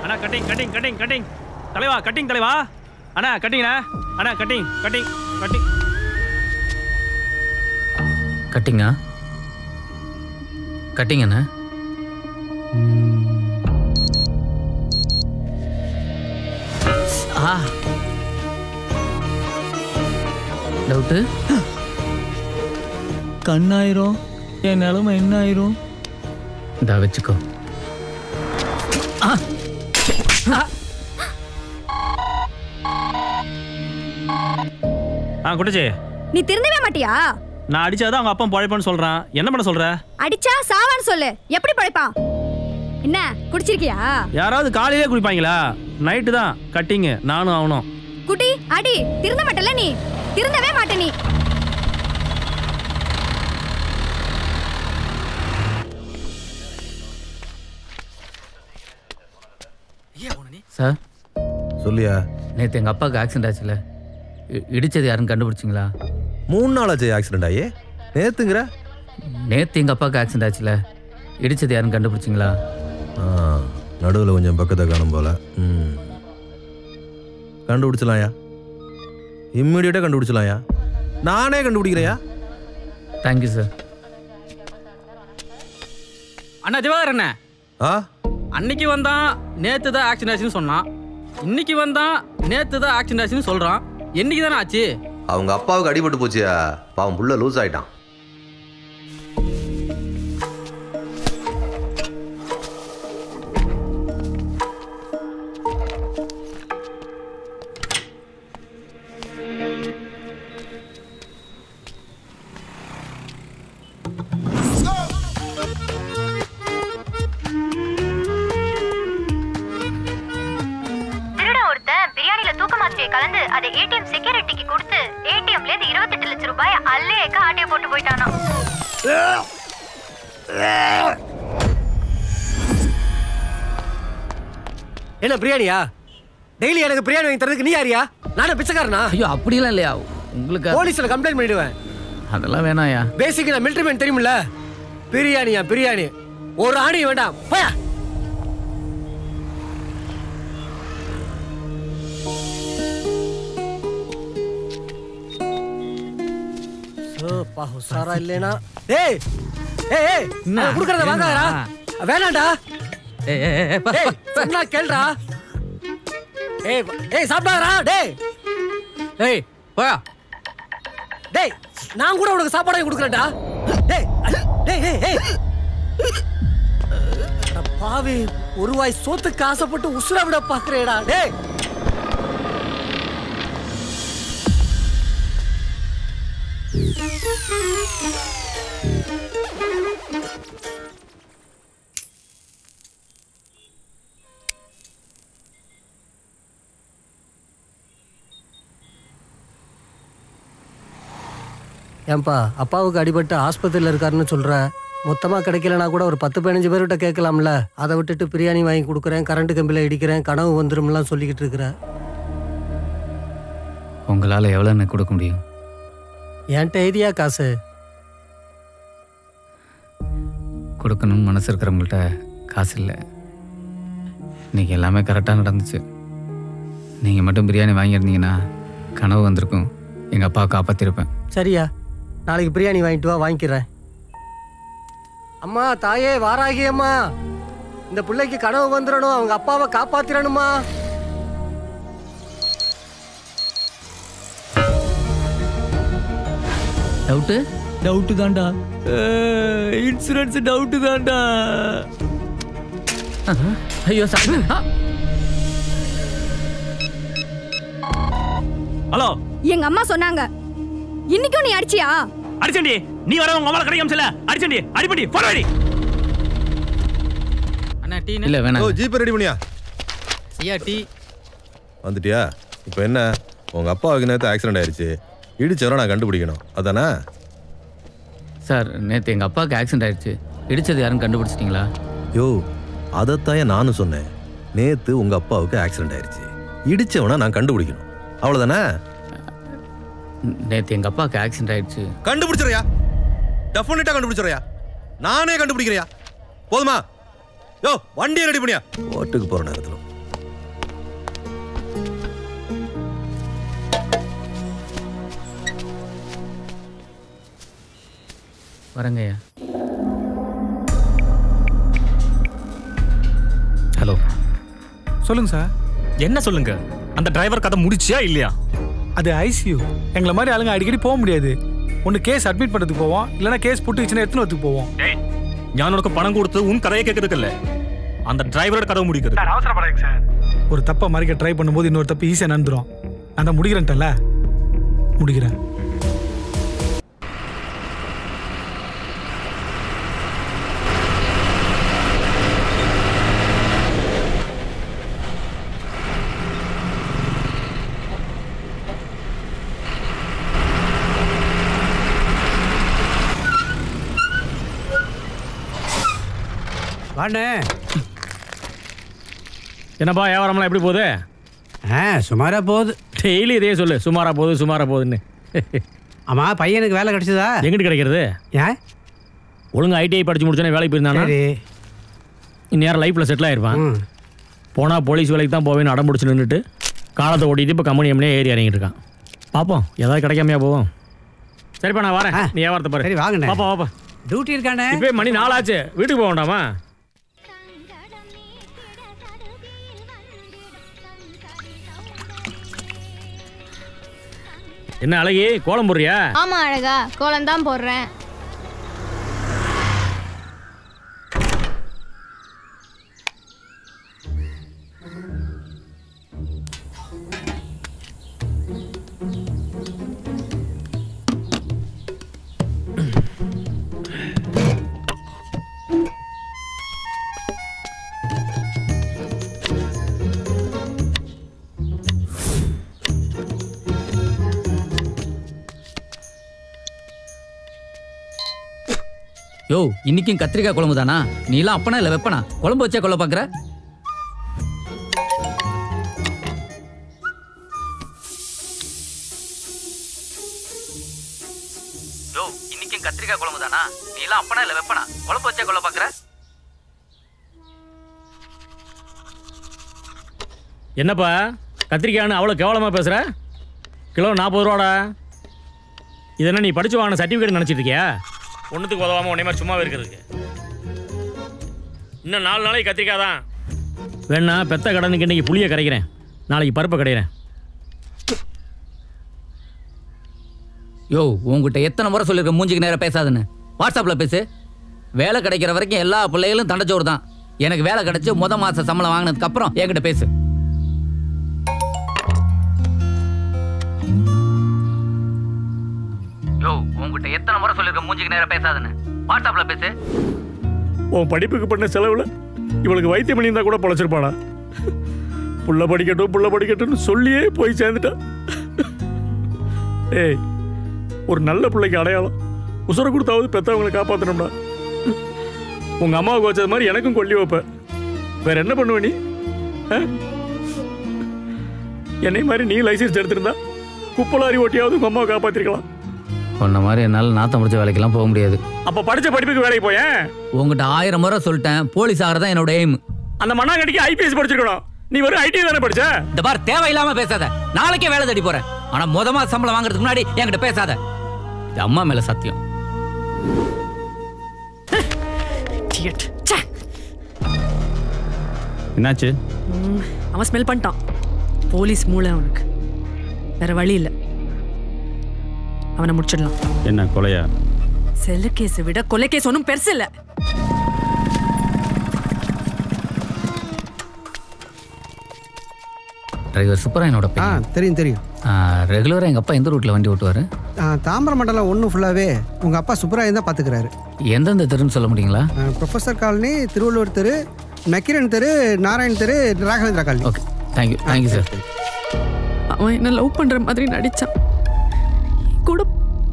அண்ணா cutting cutting cutting cutting தலைவா cutting தலைவா அண்ணா கட்டிங்கண்ணா அண்ணா கட்டிங் கட்டிங் கட்டிங் கட்டிங்க கட்டிங்கண்ணே ஆ டவுட்டு கண்ணாயிரும் என் நிலைமை என்ன ஆயிரும் இந்தா வச்சுக்கோ ஆ குட்டச்சி நீ திருந்தவே மாட்டியா நான் அடிச்சாதான் அவங்க அப்பா பழைப்பான்னு சொல்றான் என்ன பண்ண சொல்ற அடிச்சா சாவான்னு சொல்லு எப்படி பழைப்பான் என்ன குடிச்சிருக்கியா யாராவது காலையிலே குடிப்பாங்களா நைட்டு தான் கட்டிங்கு நானும் அவனும் குட்டி அடி திருந்த மாட்டல நீ திருந்தவே மாட்ட நீ சார் சொல்லியா நேற்று எங்கள் அப்பாவுக்கு ஆக்சிடென்ட் ஆச்சுல இ- இடிச்சது யாருன்னு கண்டுபிடிச்சிங்களா மூணு நாள் ஆச்சு ஆக்சிடென்ட் ஆகி நேத்துங்கிற நேற்று எங்கள் அப்பாவுக்கு ஆக்சிடென்ட் ஆச்சுல இடிச்சது யாருன்னு கண்டுபிடிச்சிங்களா நடுவில் கொஞ்சம் பக்கத்தை காணும் போல ம் கண்டுபிடிச்சலாம்யா இம்மிடியட்டாக கண்டுபிடிச்சலாம்யா நானே கண்டுபிடிக்கிறையா தேங்க்யூ சார் அண்ணா திவாகர் அண்ணா ஆ அன்னைக்கு வந்தான் நேத்து தான் ஆக்சிடென்ட் ஆச்சுன்னு சொன்னான் இன்னைக்கு வந்தான் நேத்து தான் ஆக்சிடென்ட் ஆச்சுன்னு சொல்றான் என்னைக்கு தானே ஆச்சு அவங்க அப்பாவுக்கு அடிபட்டு போச்சியா பாவம் புள்ள லூஸ் ஆயிட்டான் திருட ஒருத்தன் பிரியாணில தூக்க மாத்திரையை கலந்து அதை ஏடிஎம் செக்யூரிட்டிக்கு கொடுத்து ஏடிஎம்ல இருந்து இருபத்தெட்டு லட்சம் ரூபாய் அல்லேக்க ஆட்டைய போட்டு போயிட்டானா என்ன பிரியாணியா டெய்லி எனக்கு பிரியாணி வாங்கி தரதுக்கு நீ யாரியா நானே பிச்சைக்காரனா ஐயோ அப்படிலாம் இல்லையா உங்களுக்கு போலீஸ்ல கம்ப்ளைண்ட் பண்ணிடுவேன் அதெல்லாம் வேணாயா பேசிக் நான் மிலிட்டரி மேன் தெரியுமில்ல பிரியாணியா பிரியாணி ஒரு ஆணி வேண்டாம் போயா சோப்பா உசாரா இல்லைனா ஏய் ஏய் ஏய் நான் குடுக்கறத வாங்காதடா வேணாம்டா ஏய், ஏய், ஏய், பா, டேய் சொன்னா கேளுடா ஏய் ஏய் சாப்பிடாதடா டேய் ஏய் போயா டேய் நான் கூட உனக்கு சாப்பாடு வாங்கி கொடுக்குறேன்டா டேய் டேய் டேய் ஏய் அட பாவி ஒரு வாய் சோத்துக்கு ஆசைப்பட்டு உசுர விட பாக்குறேடா டேய் ஏன்பா அப்பாவுக்கு அடிபட்டு ஆஸ்பத்திரியில் இருக்காருன்னு சொல்ற மொத்தமா கிடைக்கலனா கூட ஒரு பத்து பதினஞ்சு பேர்கிட்ட கேட்கலாம்ல அதை விட்டுட்டு பிரியாணி வாங்கி கொடுக்குறேன் கரண்ட் கம்பியில் இடிக்கிறேன் கனவு வந்துரும்லாம் சொல்லிக்கிட்டு இருக்கிற உங்களால் எவ்வளோ எனக்கு கொடுக்க முடியும் என்கிட்ட எழுதியா காசு கொடுக்கணும்னு மனசு இருக்கிறவங்கள்ட்ட காசு இல்லை இன்னைக்கு எல்லாமே கரெக்டாக நடந்துச்சு நீங்கள் மட்டும் பிரியாணி வாங்கியிருந்தீங்கன்னா கனவு வந்திருக்கும் எங்கள் அப்பாவை காப்பாற்றிருப்பேன் சரியா நாளைக்கு பிரியாணி வாங்கிட்டு வா வாங்கிக்கிறேன் அம்மா தாயே வாராகி அம்மா இந்த பிள்ளைக்கு கனவு வந்துடணும் அவங்க அப்பாவை காப்பாத்திரணுமா டவுட்டு டவுட்டு தான்டா இன்சூரன்ஸ் டவுட்டு தான்டா ஐயோ சாமி ஆ! ஹலோ எங்க அம்மா சொன்னாங்க இன்னைக்கும் நீ அடிச்சியா அடிச்சண்டி நீ வர உங்க அம்மால கிடைக்காம செல்ல அடிச்சண்டி அடிப்படி போட வேடி அண்ணா டீ இல்லை வேணாம் ஓ ஜிபே ரெடி பண்ணியா ஐயா டீ வந்துட்டியா இப்போ என்ன உங்கள் அப்பாவுக்கு நேற்று ஆக்சிடென்ட் ஆயிடுச்சு இடிச்சவரை நான் கண்டுபிடிக்கணும் அதானே சார் நேற்று எங்கள் அப்பாவுக்கு ஆக்சிடென்ட் ஆயிடுச்சு இடிச்சது யாருன்னு கண்டுபிடிச்சிட்டிங்களா யோ அதைத்தான் நானும் சொன்னேன் நேத்து உங்க அப்பாவுக்கு ஆக்சிடென்ட் ஆயிடுச்சு இடிச்சவனை நான் கண்டுபிடிக்கணும் அவ்வளவுதானே நேற்று எங்கள் அப்பாவுக்கு ஆக்சிடென்ட் ஆயிடுச்சு கண்டுபிடிச்சிடுறியா டெஃபினட்டா கண்டுபிடிச்சிடுறியா நானே கண்டுபிடிக்கிறியா போதுமா யோ வண்டியை ரெடி பண்ணியா ஓட்டுக்கு போற நேரத்தில் வரேங்கய்யா ஹலோ சொல்லுங்க சார் என்ன சொல்லுங்க அந்த டிரைவர் கதை முடிச்சியா இல்லையா அது ஐசியூ எங்களை மாதிரி ஆளுங்க அடிக்கடி போக முடியாது ஒன்று கேஸ் அட்மிட் பண்ணுறதுக்கு போவோம் இல்லைன்னா கேஸ் புட்டுச்சுன்னா எடுத்துன்னு வரதுக்கு போவோம் ഞാൻ ഉനക്ക് പണം കൊടുത്ത് ഉൻ കഥയെ കേൾக்கிறதுக்கல்ல அந்த டிரைவரோட கதை முடிக்கிறது சார் அவசரப்படாதீங்க சார் ஒரு தப்பை மறைக்க ட்ரை பண்ணும்போது இன்னொரு தப்பு ஈஸியாக நடந்துரும் நான் தான் முடிக்கிறேன்ட்டல முடிக்கிறேன் வாண்ணே என்னப்பா வியாபாரம்லாம் எப்படி போகுது ஆ சுமாரா போகுது டெய்லி இதே சொல்லு சுமாரா போகுது சுமாரா போகுதுன்னு ஆமா பையனுக்கு வேலை கிடைச்சதா எங்கிட்டு கிடைக்கிறது ஏன் ஒழுங்கா ஐடிஐ படிச்சு முடிச்சோன்னே வேலைக்கு போயிருந்தானா சரி இந்நேரம் லைஃப்பில் செட்டில் ஆயிருப்பான் போனால் போலீஸ் வேலைக்கு தான் போவேன்னு அடம் பிடிச்சி நின்றுட்டு காலத்தை ஓட்டிட்டு இப்போ கம்பெனி எம்னே ஏறி இறங்கிட்டு இருக்கான் பார்ப்போம் ஏதாவது கிடைக்காமையா போவோம் சரிப்பா நான் வரேன் நீ வியாபாரத்தை பாரு சரி வாங்கண்ணே பாப்பா பாப்பா டியூட்டி இருக்கானே இப்போ மணி நாலாச்சு வீட்டுக்கு போக வேண்டாமா என்ன அழகி கோலம் போடுறியா ஆமா அழகா கோலம் தான் போடுறேன் யோ இன்னைக்கும் கத்திரிக்காய் குழம்பு தானா நீலாம் அப்பனா இல்லை வெப்பனா குழம்பு வச்சா கொள்ள பார்க்குற யோ இன்னைக்கும் கத்திரிக்காய் குழம்பு தானா நீலாம் அப்பனா இல்லை வெப்பனா குழம்பு வச்சா கொள்ள பார்க்குற என்னப்பா கத்திரிக்காய்னு அவ்வளோ கேவலமாக பேசுகிற கிலோ நாற்பது ரூபாடா இது என்ன நீ படிச்சு வாங்கின சர்டிஃபிகேட் நினச்சிட்டு இருக்கியா ஒன்றுத்துக்கு உதவாமல் உடனே மாதிரி சும்மாவே இருக்கிறதுக்கு இன்னும் நாலு நாளைக்கு கத்திரிக்காய் தான் வேணா பெத்த கடனுக்கு இன்னைக்கு புளியை கரைக்கிறேன் நாளைக்கு பருப்பை கடையிறேன் யோ உங்ககிட்ட எத்தனை முறை சொல்லியிருக்க மூஞ்சிக்கு நேரம் பேசாதுன்னு வாட்ஸ்அப்பில் பேசு வேலை கிடைக்கிற வரைக்கும் எல்லா பிள்ளைகளும் தண்டச்சோறு தான் எனக்கு வேலை கிடைச்சு முத மாச சம்பளம் வாங்கினதுக்கு அப்புறம் என்கிட்ட பேசு யோ உங்ககிட்ட எத்தனை முறை சொல்லியிருக்க மூஞ்சிக்கு நேரம் பேசாதுன்னு வாட்ஸ்அப்பில் பேசு உன் படிப்புக்கு பண்ண செலவில் இவளுக்கு வைத்தியம் பண்ணியிருந்தா கூட பொழைச்சிருப்பாடா புள்ள படிக்கட்டும் புள்ள படிக்கட்டும்னு சொல்லியே போய் சேர்ந்துட்டா ஏய் ஒரு நல்ல பிள்ளைக்கு அடையாளம் உசுரை கொடுத்தாவது பெற்றவங்களை காப்பாற்றணும்டா உங்க அம்மாவுக்கு வச்சது மாதிரி எனக்கும் கொல்லி வைப்ப வேற என்ன பண்ணுவ நீ ஆ? என்னை மாதிரி நீ லைசன்ஸ் எடுத்திருந்தா குப்பலாரி ஓட்டியாவது உங்க அம்மாவை காப்பாத்திருக்கலாம் உன்ன மாதிரி என்னால் நாத்தம் முடிச்ச வேலைக்கெல்லாம் போக முடியாது அப்ப படிச்ச படிப்புக்கு வேலைக்கு போயேன் உங்ககிட்ட ஆயிரம் முறை சொல்லிட்டேன் போலீஸ் ஆகிறதா என்னோட எய்ம் அந்த மண்ணாங்கட்டிக்கு ஐபிஎஸ் படிச்சிருக்கணும் நீ வெறும் ஐடி தானே படிச்ச இந்த பார் தேவையில்லாம பேசாத நாளைக்கே வேலை தேடி போறேன் ஆனா முத மாசம் சம்பளம் வாங்குறதுக்கு முன்னாடி என்கிட்ட பேசாத இது அம்மா மேல சத்தியம் என்னாச்சு ம், அவன் ஸ்மெல் பண்ணிட்டான் போலீஸ் மூளை அவனுக்கு வேற வழி இல்லை அவனை முடிச்சிடலாம் என்ன கொலையா செல்ல கேஸை விட கொலை கேஸ் ஒன்றும் பெருசு இல்லை டிரைவர் சுப்பராயனோட ஆ தெரியும் தெரியும் ரெகுலராக எங்கள் அப்பா எந்த ரூட்டில் வண்டி ஓட்டுவார் ஆ, தாம்பரம் மண்டலம் ஒன்று ஃபுல்லாகவே உங்கள் அப்பா சுப்பராயன் தான் பார்த்துக்கிறாரு எந்தெந்த தெருன்னு சொல்ல முடியுங்களா ப்ரொஃபஸர் காலனி திருவள்ளுவர் தெரு நக்கீரன் தெரு நாராயண் தெரு Raghavendra colony okay thank you thank you sir அவன் என்ன லவ் பண்ற மாதிரி நடிச்சான் கூட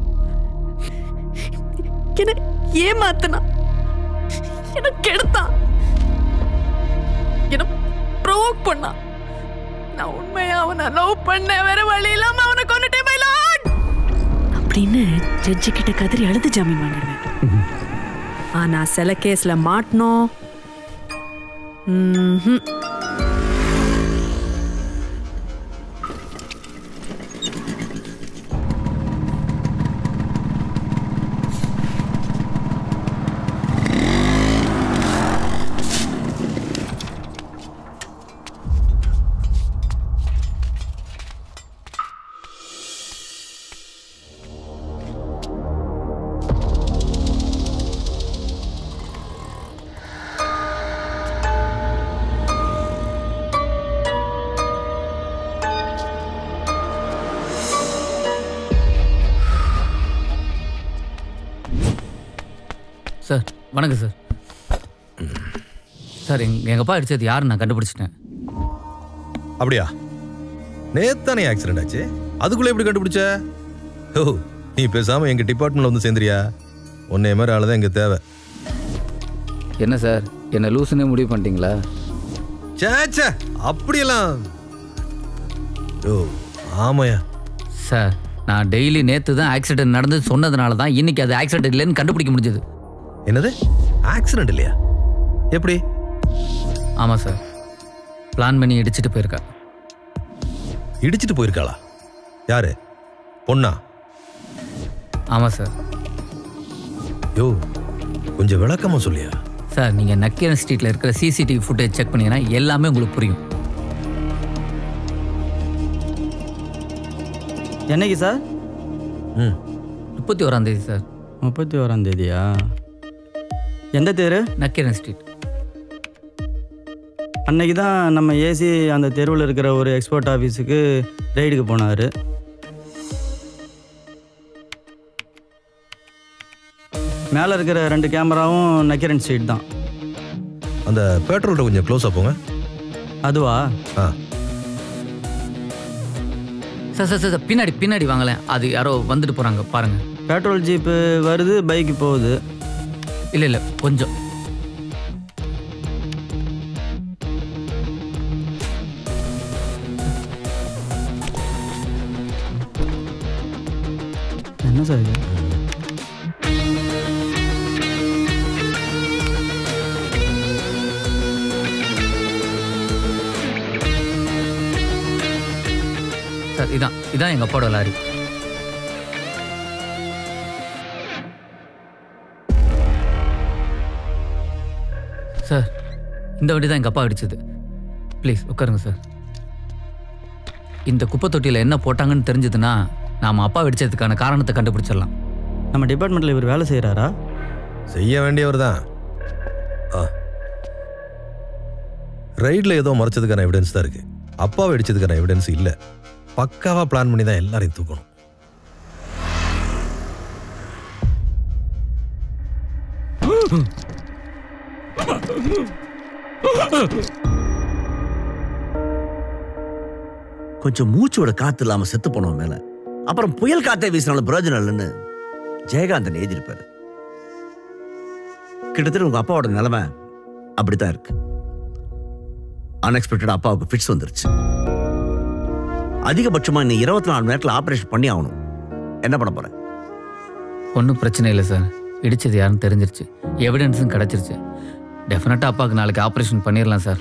என்ன ஏமாத்தனா என்ன கெடுத்தான் என்ன ப்ரோவோக் பண்ணான் நான் உண்மையா அவனை லவ் பண்ண வேற வழி இல்லாம அவனை கொண்டுட்டே மயிலாட் அப்படின்னு ஜட்ஜி கிட்ட கதறி அழுது ஜாமீன் வாங்கிடுவேன் ஆனா சில கேஸ்ல மாட்டணும் ம்ஹும். சார் வணக்கம் சார் சார் எங் எங்கள் அப்பா அடிச்சது யாருன்னு நான் கண்டுபிடிச்சிட்டேன் அப்படியா நேத்தானே ஆக்சிடென்ட் ஆச்சு அதுக்குள்ள எப்படி கண்டுபிடிச்ச ஓ நீ பேசாம எங்க டிபார்ட்மெண்ட்ல வந்து சேர்ந்துறியா உன்னை மாதிரி ஆளு தான் எங்க தேவை என்ன சார் என்ன லூசுனே முடிவு பண்ணிட்டீங்களா சேச்சே அப்படியெல்லாம் ஓ ஆமாயா சார் நான் டெய்லி நேற்று தான் ஆக்சிடென்ட் நடந்து சொன்னதுனால தான் இன்னைக்கு அது ஆக்சிடென்ட் இல்லைன்னு கண்டுபிடிக்க முடிஞ்சது என்னது ஆக்சிடென்ட் இல்லையா எப்படி ஆமாம் சார் பிளான் பண்ணி இடிச்சிட்டு போயிருக்கா இடிச்சிட்டு போயிருக்காளா யாரு பொண்ணா ஆமாம் சார் யோ கொஞ்சம் விளக்கமா சொல்லியா சார் நீங்கள் நக்கீரன் ஸ்ட்ரீட்டில் இருக்கிற சிசிடிவி ஃபுட்டேஜ் செக் பண்ணீங்கன்னா எல்லாமே உங்களுக்கு புரியும் என்னைக்கு சார் ம் முப்பத்தி ஓராம் தேதி சார் முப்பத்தி ஓராம் தேதியா எந்த தெரு நக்கீரன் ஸ்ட்ரீட் அன்னைக்கு தான் நம்ம ஏசி அந்த தெருவில் இருக்கிற ஒரு எக்ஸ்போர்ட் ஆஃபீஸுக்கு ரைடுக்கு போனார் மேலே இருக்கிற ரெண்டு கேமராவும் நக்கிரன் ஸ்ட்ரீட் தான் அந்த பெட்ரோல்ட்ட கொஞ்சம் க்ளோஸாக போங்க அதுவா ஆ சார் சார் சார் சார், பின்னாடி பின்னாடி வாங்களேன் அது யாரோ வந்துட்டு போகிறாங்க பாருங்கள் பெட்ரோல் ஜீப்பு வருது பைக்கு போகுது இல்லை இல்லை கொஞ்சம் என்ன சார் இது சார் இதான் இதான் எங்கள் அப்பாவோட லாரி சார் இந்த வண்டி தான் எங்கள் அப்பா அடிச்சது ப்ளீஸ் உட்காருங்க சார் இந்த குப்பை தொட்டியில் என்ன போட்டாங்கன்னு தெரிஞ்சதுன்னா நாம் அப்பா வெடிச்சதுக்கான காரணத்தை கண்டுபிடிச்சிடலாம் நம்ம டிபார்ட்மெண்ட்டில் இவர் வேலை செய்கிறாரா செய்ய வேண்டியவர் தான் ஆ ரைடில் ஏதோ மறைச்சதுக்கான எவிடன்ஸ் தான் இருக்கு அப்பாவை அடிச்சதுக்கான எவிடன்ஸ் இல்லை பக்காவா பிளான் பண்ணி தான் எல்லாரையும் தூக்கணும் கொஞ்சம் மூச்சோட காத்து இல்லாம செத்து போனோம் மேல அப்புறம் புயல் காத்தே வீசினாலும் பிரயோஜனம் இல்லைன்னு ஜெயகாந்தன் எழுதியிருப்பாரு கிட்டத்தட்ட உங்க அப்பாவோட நிலைமை அப்படித்தான் இருக்கு அன்எக்ஸ்பெக்டட் அப்பாவுக்கு ஃபிட்ஸ் வந்துருச்சு அதிகபட்சமா இன்னும் இருபத்தி நாலு மணி நேரத்தில் ஆபரேஷன் பண்ணி ஆகணும் என்ன பண்ண போற ஒன்றும் பிரச்சனை இல்லை சார் இடிச்சது யாருன்னு தெரிஞ்சிருச்சு எவிடன்ஸும் கிடச்சிருச்சு டெஃபினட்டாக அப்பாவுக்கு நாளைக்கு ஆப்ரேஷன் பண்ணிடலாம் சார்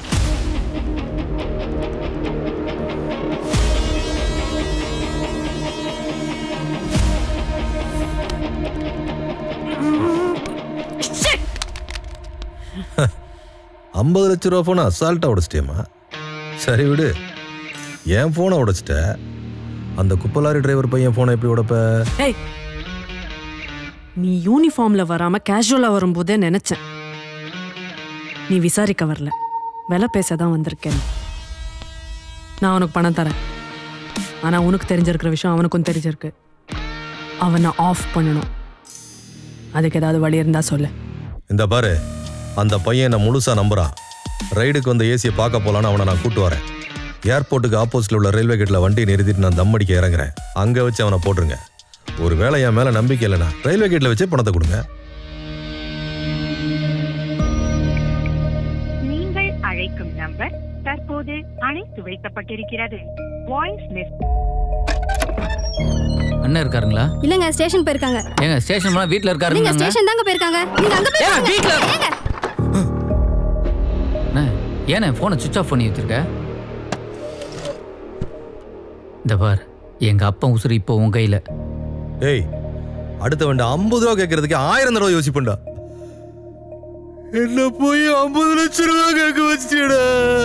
ஐம்பது லட்ச ரூபா ஃபோனை அசால்ட்டாக உடைச்சிட்டியம்மா சரி விடு என் ஃபோனை உடைச்சிட்ட அந்த குப்பலாரி டிரைவர் பையன் ஃபோனை எப்படி உடைப்ப ஏய் நீ யூனிஃபார்ம்ல வராம கேஷுவலா வரும்போதே நினைச்சேன் நீ விசாரிக்க வரல விலை பேச தான் வந்திருக்கேன் நான் உனக்கு பணம் தரேன் ஆனா உனக்கு தெரிஞ்சிருக்கிற விஷயம் அவனுக்கும் தெரிஞ்சிருக்கு அவனை ஆஃப் பண்ணணும் அதுக்கு ஏதாவது வழி இருந்தா சொல்லு இந்த பாரு அந்த பையன் என்ன முழுசா நம்புறான் ரைடுக்கு வந்த ஏசியை பார்க்க போலான்னு அவனை நான் கூட்டு வரேன் ஏர்போர்ட்டுக்கு ஆப்போசிட்ல உள்ள ரயில்வே கேட்ல வண்டியை நிறுத்திட்டு நான் தம் அடிக்க இறங்குறேன் அங்க வச்சு அவனை போட்டுருங்க ஒரு வேளை என் மேல நம்பிக்கை இல்லைனா ரயில்வே கேட்ல வச்சே பணத்தை கொடுங்க நீங்கள் அழைக்கும் நம்பர் தற்போது அணைத்து வைக்கப்பட்டிருக்கிறது வாய்ஸ் மெஸ் அண்ணன் இருக்காருங்களா இல்லங்க ஸ்டேஷன் போயிருக்காங்க ஏங்க ஸ்டேஷன் போனால் வீட்டில் நீங்க இருக்காருங்க ஸ்டேஷன் தாங்க போயிருக்காங்க நீங்க அங்க போயிருக்காங்க வீட்ல ஏங்க அண்ணே ஏண்ணே ஃபோனை சுவிச் ஆஃப் பண்ணி வச்சிருக்க இந்த பார் எங்கள் அப்பா உசுறு இப்போ உன் கையில் ஏய் அடுத்த வண்டி ஐம்பது ரூபா கேட்கறதுக்கு ஆயிரம் தடவை யோசிப்பேன்டா என்ன போய் ஐம்பது லட்சம் ரூபா கேட்க வச்சிட்டா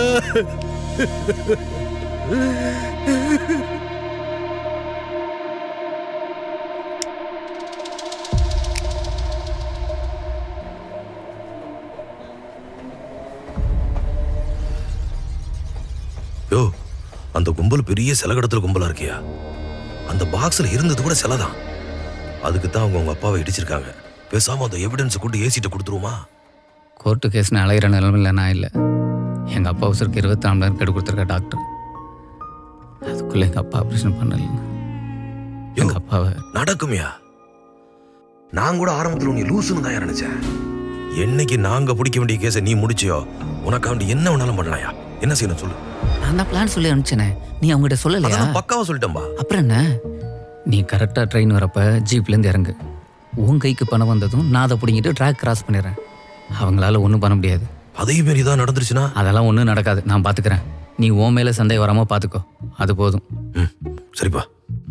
யோ அந்த கும்பல் பெரிய சில கடத்தல் கும்பலா இருக்கியா அந்த பாக்ஸ்ல இருந்தது கூட சிலை தான் அதுக்கு தான் அவங்க உங்க அப்பாவை இடிச்சிருக்காங்க பேசாம அந்த எவிடன்ஸ் கொண்டு ஏசிட்ட கொடுத்துருவோமா கோர்ட்டு கேஸ்னு அலையிற நிலமையில் நான் இல்லை எங்கள் அப்பா அவசருக்கு இருபத்தி நாலாயிரம் கெடு கொடுத்துருக்க டாக்டர் அதுக்குள்ளே எங்கள் அப்பா ஆப்ரேஷன் பண்ணல எங்கள் அப்பாவை நடக்குமியா நான் கூட ஆரம்பத்துல நீ லூசுன்னு தான் நினைச்சேன் என்னைக்கு நாங்க பிடிக்க வேண்டிய கேஸை நீ முடிச்சியோ உனக்காண்டி என்ன வேணாலும் பண்ணலாயா என்ன செய்யணும் சொல்லு நான் தான் பிளான் சொல்லி அனுப்பிச்சேனே நீ அவங்ககிட்ட சொல்லலையா அதெல்லாம் பக்காவா சொல்லிட்டேன்பா அப்புறம் என்ன நீ கரெக்டாக ட்ரெயின் வரப்ப ஜீப்லேருந்து இறங்கு உன் கைக்கு பணம் வந்ததும் நான் அதை பிடிங்கிட்டு ட்ராக் கிராஸ் பண்ணிடுறேன் அவங்களால ஒன்றும் பண்ண முடியாது அதே மாரி தான் நடந்துருச்சுன்னா அதெல்லாம் ஒன்றும் நடக்காது நான் பார்த்துக்கிறேன் நீ உன் மேலே சந்தேகம் வராமல் பார்த்துக்கோ அது போதும் சரிப்பா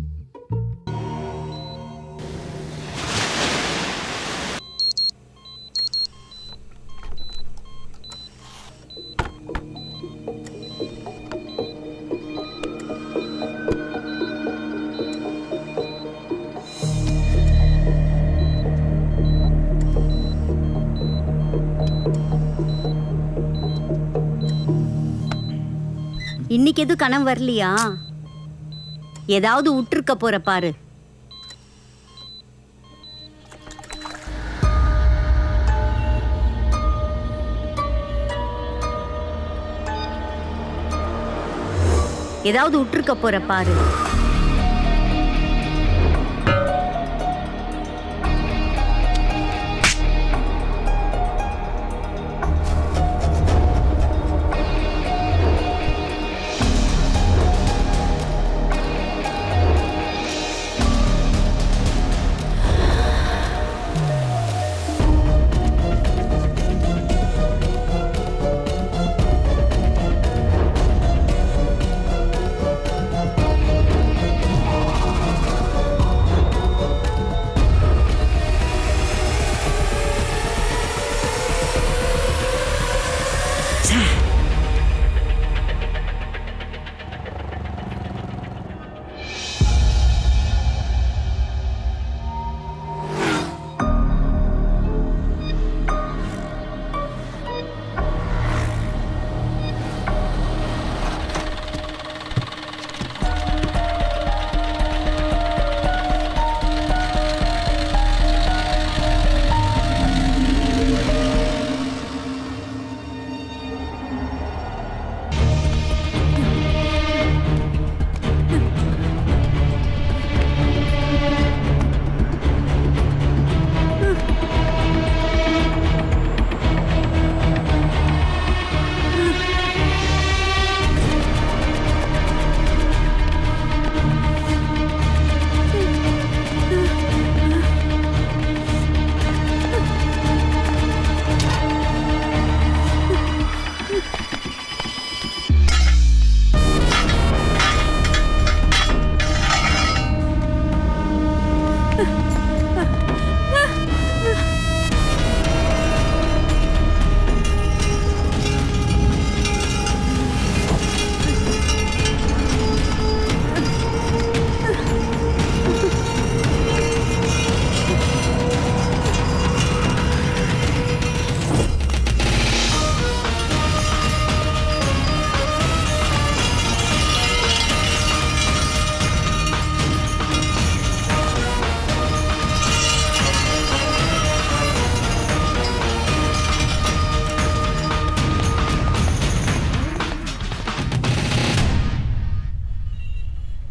இன்னைக்கு எதுவும் கனவு வரலையா ஏதாவது விட்டுருக்க போற பாரு ஏதாவது விட்டுருக்க போற பாரு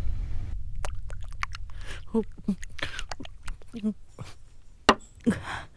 Oh.